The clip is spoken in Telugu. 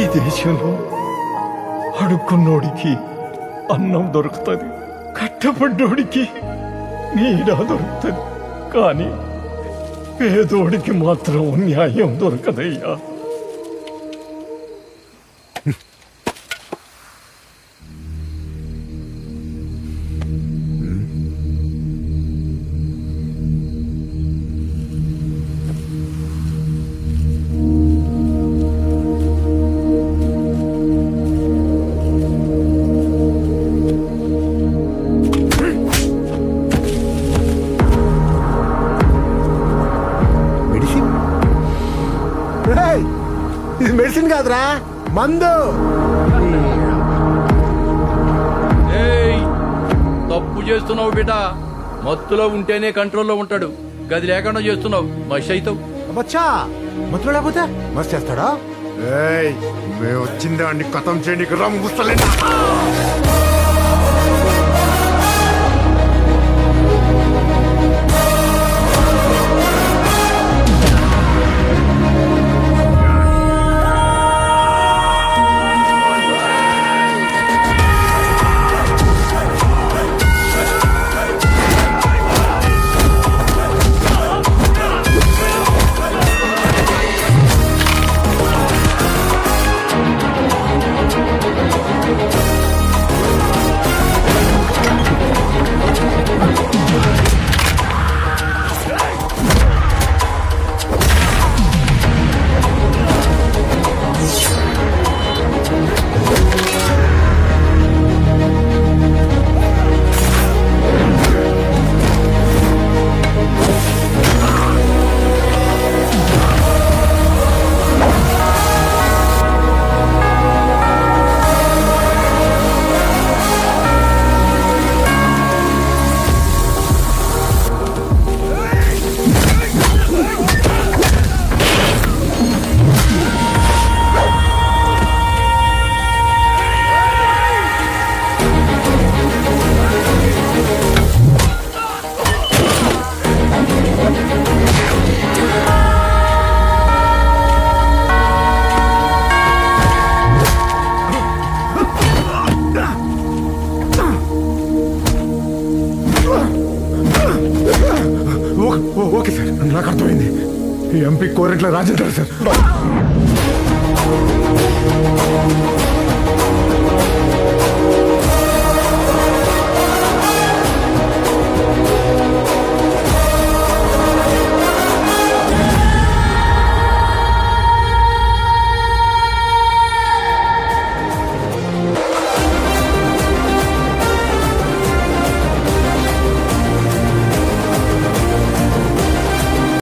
దేశంలో అడుక్కున్నోడికి అన్నం దొరుకుతుంది కట్టపడ్డోడికి నీడ దొరుకుతుంది కానీ పేదోడికి మాత్రం న్యాయం దొరకదయ్యా మెడిసిన్ రేయ్, ఇది మెడిసిన్ కాదురా మందు ఏయ్ తప్పు చేస్తున్నావు బిడ్డ మత్తులో ఉంటేనే కంట్రోల్లో ఉంటాడు గది లేకుండా చేస్తున్నావు మషి అవుతావు బచ్చా మత్తులో లేకపోతే మస్తు చేస్తాడా ఏయ్ మేము వచ్చిందే అండి కథం చేయడానికి రా ముస్తలేనా ఓ- ఓ- ఓకే సార్ నాకు అర్థమైంది ఈ ఎంపీ కోరెట్ల రాజేంద్ర సార్